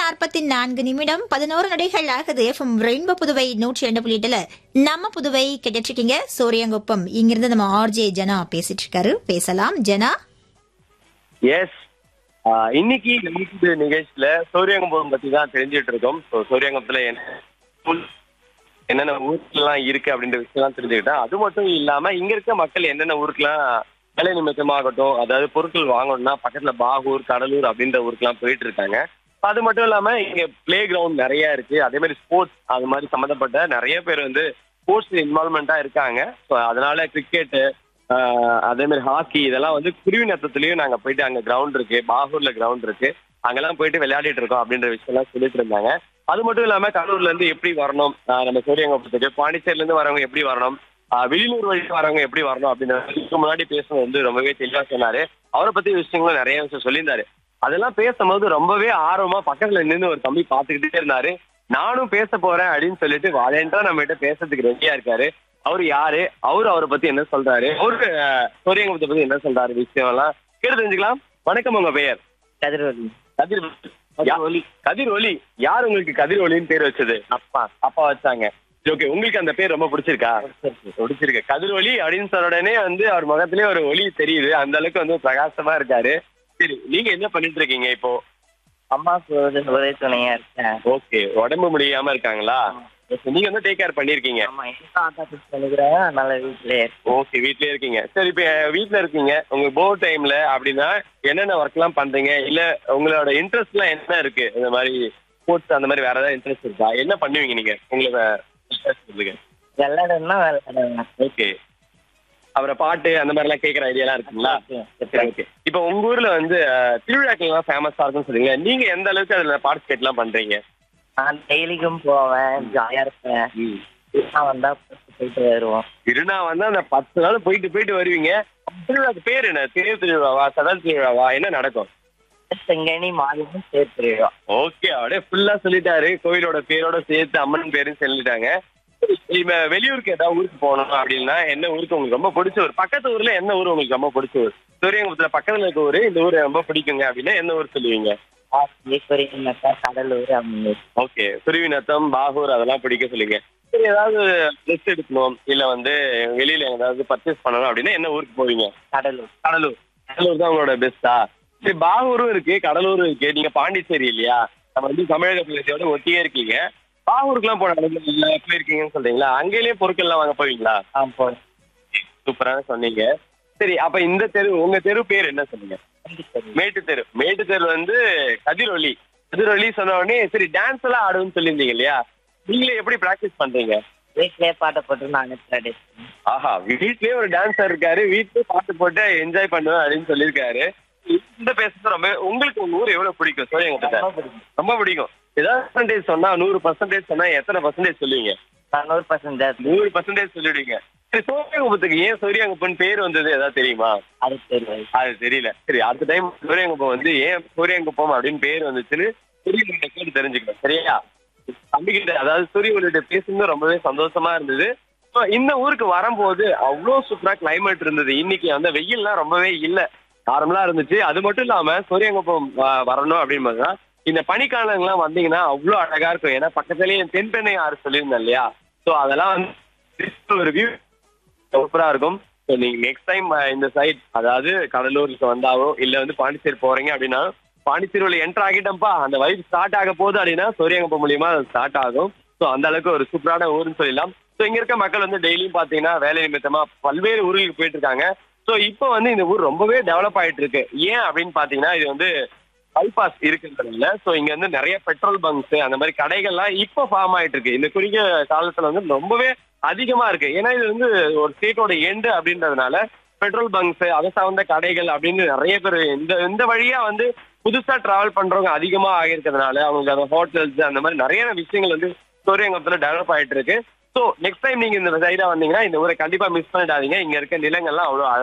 நாற்பத்தி நான்கு நிமிடம் பதினோரு நொடிகள் ஆகுது எஃப்எம் ரெயின்போ புதுவை நூற்றி ரெண்டு புள்ளி எட்டுல நம்ம புதுவை கேட்டுட்டு இருக்கீங்க சூரியங்குப்பம் இங்கிருந்து நம்ம ஆர்ஜே ஜனா பேசிட்டு இருக்காரு பேசலாம் ஜனா எஸ் இன்னைக்கு நமக்கு நிகழ்ச்சியில சூரியங்கம்பம் பத்தி தான் தெரிஞ்சுட்டு இருக்கோம் ஸோ சூரியங்கம்பத்துல என்ன என்னென்ன ஊருக்குலாம் இருக்கு அப்படின்ற விஷயம்லாம் தெரிஞ்சுக்கிட்டேன் அது மட்டும் இல்லாம இங்க இருக்க மக்கள் என்னென்ன ஊருக்குலாம் வேலை நிமித்தமாகட்டும் அதாவது பொருட்கள் வாங்கணும்னா பக்கத்துல பாகூர் கடலூர் அப்படின்ற ஊருக்குலாம் போயிட்டு இருக்காங்க அது மட்டும் இல்லாம இங்க பிளே கிரவுண்ட் நிறைய இருக்கு அதே மாதிரி ஸ்போர்ட்ஸ் அது மாதிரி சம்மந்தப்பட்ட நிறைய பேர் வந்து ஸ்போர்ட்ஸ் இன்வால்மெண்டா இருக்காங்க ஸோ அதனால கிரிக்கெட்டு அதே மாதிரி ஹாக்கி இதெல்லாம் வந்து குருவி நத்தத்துலயும் நாங்க போயிட்டு அங்க கிரவுண்ட் இருக்கு பாகூர்ல கிரவுண்ட் இருக்கு அங்கெல்லாம் போயிட்டு விளையாடிட்டு இருக்கோம் அப்படின்ற விஷயம்லாம் சொல்லிட்டு இருந்தாங்க அது மட்டும் இல்லாம கடலூர்ல இருந்து எப்படி வரணும் ஆஹ் நம்ம சூரியங்கப்பத்துக்கு பாண்டிச்சேரில இருந்து வரவங்க எப்படி வரணும் ஆஹ் வெளியூர் வழி வரவங்க எப்படி வரணும் அப்படின்ற இதுக்கு முன்னாடி பேசுனது வந்து ரொம்பவே தெளிவா சொன்னாரு அவரை பத்தி விஷயங்களும் நிறைய விஷயம் சொல்லியிருந்தாரு அதெல்லாம் பேசும்போது ரொம்பவே ஆர்வமா பக்கத்துல நின்று ஒரு தம்பி பாத்துக்கிட்டே இருந்தாரு நானும் பேச போறேன் அப்படின்னு சொல்லிட்டு வாழேன்றா நம்ம கிட்ட பேசுறதுக்கு ரெடியா இருக்காரு அவரு யாரு அவரு அவரை பத்தி என்ன சொல்றாரு அவரு ஆஹ், சூரியங்கப்பத்தை பத்தி என்ன சொல்றாரு விஷயம் எல்லாம் கேட்டு தெரிஞ்சுக்கலாம் வணக்கம் உங்க பெயர் கதிரவலி கதிர் யா- கதிர் ஒலி யார் உங்களுக்கு கதிர் ஒலின்னு பேர் வச்சது அப்பா அப்பா வச்சாங்க ஓகே உங்களுக்கு அந்த பேர் ரொம்ப பிடிச்சிருக்கா பிடிச்சிருக்கு கதிர் ஒலி அப்படின்னு சொன்ன உடனே வந்து அவர் முகத்திலே ஒரு ஒளி தெரியுது அந்த அளவுக்கு வந்து பிரகாசமா இருக்காரு சரி நீங்க என்ன பண்ணிட்டு இருக்கீங்க இப்போ அம்மாவுக்கு ஒரு ஒரே துணையா இருக்கேன் ஓகே உடம்பு முடியாம இருக்காங்களா Okay, நீங்க வந்து டேக் கேர் பண்ணிருக்கீங்க ஆமா இன்னும் ஆட்டா பிடிச்சி பண்ணிக்கிறேன் அதனால வீட்லயே இருக்கேன். ஓகே வீட்லயே இருக்கீங்க சரி இப்ப வீட்ல இருக்கீங்க உங்க போர் டைம்ல அப்படின்னா என்னென்ன ஒர்க் எல்லாம் பண்றீங்க இல்ல உங்களோட இன்ட்ரெஸ்ட் எல்லாம் என்ன இருக்கு இந்த மாதிரி ஸ்போர்ட்ஸ் அந்த மாதிரி வேற ஏதாவது இன்ட்ரெஸ்ட் இருக்கா என்ன பண்ணுவீங்க நீங்க உங்களோட interest சொல்லுங்க விளையாடணும்னா விளையாடுவேன் ஓகே அப்புறம் பாட்டு அந்த மாதிரி எல்லாம் கேட்கற ஐடியா இருக்குங்களா சரி ஓகே இப்போ உங்க ஊர்ல வந்து அஹ், திருவிழாக்கள் எல்லாம் ஃபேமஸா இருக்கும்னு சொல்றீங்க நீங்க எந்த அளவுக்கு அதுல பார்ட்டிசிபேட் எல்லாம் பண்றீங்க நான் டெய்லிக்கும் போவேன் ஜாலியா இருப்பேன் நான் வந்தா போயிட்டு வருவோம் திருநா வந்து அந்த பத்து நாள் போயிட்டு போயிட்டு வருவீங்க திருவிழாக்கு பேர் என்ன தேர் திருவிழாவா சதல் திருவிழாவா என்ன நடக்கும் செங்கனி மாதமும் சேர்த்துருவோம் ஓகே அப்படியே ஃபுல்லா சொல்லிட்டாரு கோயிலோட பேரோட சேர்த்து அம்மன் பேரும் சொல்லிட்டாங்க இப்ப வெளியூருக்கு ஏதாவது ஊருக்கு போகணும் அப்படின்னா என்ன ஊருக்கு உங்களுக்கு ரொம்ப பிடிச்ச ஊர் பக்கத்து ஊர்ல என்ன ஊர் உங்களுக்கு ரொம்ப பிடிச்ச ஊர் சூரியங்குப்பத்துல பக்கத்துல இருக்க ஊரு இந்த ஊர் ரொம்ப பிடிக்குங்க அப்படின்னா என்ன ஊர் சொல்லுவீங்க ஈஸ்வரி மெத்தா கடலூர் அப்படின்னு ஓகே குருவிநத்தம் பாகூர் அதெல்லாம் பிடிக்க சொல்லுங்க சரி ஏதாவது ட்ரெஸ் எடுக்கணும் இல்ல வந்து வெளியில ஏதாவது பர்ச்சேஸ் பண்ணணும் அப்படின்னா என்ன ஊருக்கு போவீங்க கடலூர் கடலூர் கடலூர் தான் உங்களோட பெஸ்டா சரி பாகூரும் இருக்கு கடலூரும் இருக்கு நீங்க பாண்டிச்சேரி இல்லையா நம்ம வந்து தமிழக பிரதேசத்தோட ஒட்டியே இருக்கீங்க பாகூருக்குலாம் போன இடத்துல இல்ல போயிருக்கீங்கன்னு சொல்றீங்களா அங்கேயே பொருட்கள் எல்லாம் வாங்க போவீங்களா ஆ போ சூப்பரான சொன்னீங்க சரி அப்ப இந்த தெரு உங்க தெரு பேர் என்ன சொன்னீங்க மேட்டு தெரு மேட்டு தெரு வந்து கதிரொலி கதிரொலி சொன்ன உடனே சரி டான்ஸ் எல்லாம் ஆடுன்னு சொல்லியிருந்தீங்க இல்லையா நீங்களே எப்படி பிராக்டிஸ் பண்றீங்க வீட்லயே பாட்டை போட்டு நான் ப்ராக்டிஸ் ஆஹா வீட்லயே ஒரு டான்ஸர் இருக்காரு வீட்லயே பாட்டு போட்டு என்ஜாய் பண்ணுவேன் அப்படின்னு சொல்லியிருக்காரு இந்த பேசுறது ரொம்ப உங்களுக்கு உங்க ஊர் எவ்வளவு பிடிக்கும் சோழியங்கிட்ட ரொம்ப பிடிக்கும் ஏதாவது பர்சன்டேஜ் சொன்னா நூறு பர்சன்டேஜ் சொன்னா எத்தனை பர்சன்டேஜ் சொல்லுவீங்க தொண்ணூறு பர்சன்டேஜ் நூறு பர்சன்டேஜ் சொல்லிடுவீங்க சரி சூரியங்குப்பத்துக்கு ஏன் சூரியங்குப்பன் பேர் வந்தது ஏதாவது தெரியுமா அது தெரியாது அது தெரியல சரி அடுத்த டைம் சூரியங்குப்பம் வந்து ஏன் சூரியங்குப்பம் அப்படின்னு பேர் வந்துச்சுன்னு சூரியன்கிட்ட கேட்டு தெரிஞ்சுக்கணும் சரியா தம்பிக்கிட்ட அதாவது சூரியன்கிட்ட பேசும்போது ரொம்பவே சந்தோஷமா இருந்தது So, இந்த ஊருக்கு வரும்போது அவ்வளோ சூப்பரா கிளைமேட் இருந்தது இன்னைக்கு அந்த வெயில்லாம் ரொம்பவே இல்ல நார்மலா இருந்துச்சு அது மட்டும் இல்லாம சூரியங்குப்பம் வ- வரணும் அப்படின்னு பார்த்தா இந்த பனிக்காலங்கள்லாம் வந்தீங்கன்னா அவ்வளோ அழகா இருக்கும் ஏன்னா பக்கத்துலயே தென்பெண்ணை ஆறு சொல்லியிருந்தேன் இல்லையா ஸோ அதெல்லாம் வந்து ஒரு வியூ சூப்பரா இருக்கும் ஸோ நீங்க நெக்ஸ்ட் டைம் இந்த சைட் அதாவது கடலூருக்கு வந்தாவோ இல்ல வந்து பாண்டிச்சேரி போறீங்க அப்படின்னா பாண்டிச்சேரியில என்டர் ஆகிட்டோம்ப்பா அந்த வைப் ஸ்டார்ட் ஆக போகுது அப்படின்னா சூரியங்கப்பம் மூலியமா ஸ்டார்ட் ஆகும் ஸோ அந்த அளவுக்கு ஒரு சூப்பரான ஊர்னு சொல்லலாம் ஸோ இங்க இருக்க மக்கள் வந்து டெய்லியும் பாத்தீங்கன்னா வேலை நிமித்தமா பல்வேறு ஊர்களுக்கு போயிட்டு இருக்காங்க ஸோ இப்போ வந்து இந்த ஊர் ரொம்பவே டெவலப் ஆயிட்டு இருக்கு ஏன் அப்படின்னு பாத்தீங்கன்னா இது வந்து பைபாஸ் இருக்கிறதுனால ஸோ இங்க வந்து நிறைய பெட்ரோல் பங்க்ஸ் அந்த மாதிரி கடைகள்லாம் இப்போ ஃபார்ம் ஆயிட்டு இருக்கு இந்த குறுகிய காலத்துல வந்து ரொம்பவே அதிகமா இருக்கு ஏன்னா இது வந்து ஒரு ஸ்டேட்டோட எண்டு அப்படின்றதுனால பெட்ரோல் பங்க்ஸ் அதை சார்ந்த கடைகள் அப்படின்னு நிறைய பேர் இந்த இந்த வழியா வந்து புதுசா டிராவல் பண்றவங்க அதிகமா ஆகிருக்கிறதுனால அவங்களுக்கு அந்த ஹோட்டல்ஸ் அந்த மாதிரி நிறைய விஷயங்கள் வந்து சூரியங்குப்பத்துல டெவலப் ஆயிட்டு இருக்கு ஸோ நெக்ஸ்ட் டைம் நீங்க இந்த சைடா வந்தீங்கன்னா இந்த ஊரை கண்டிப்பா மிஸ் பண்ணிடாதீங்க இங்க இருக்க நிலங்கள்லாம் அவ்வளோ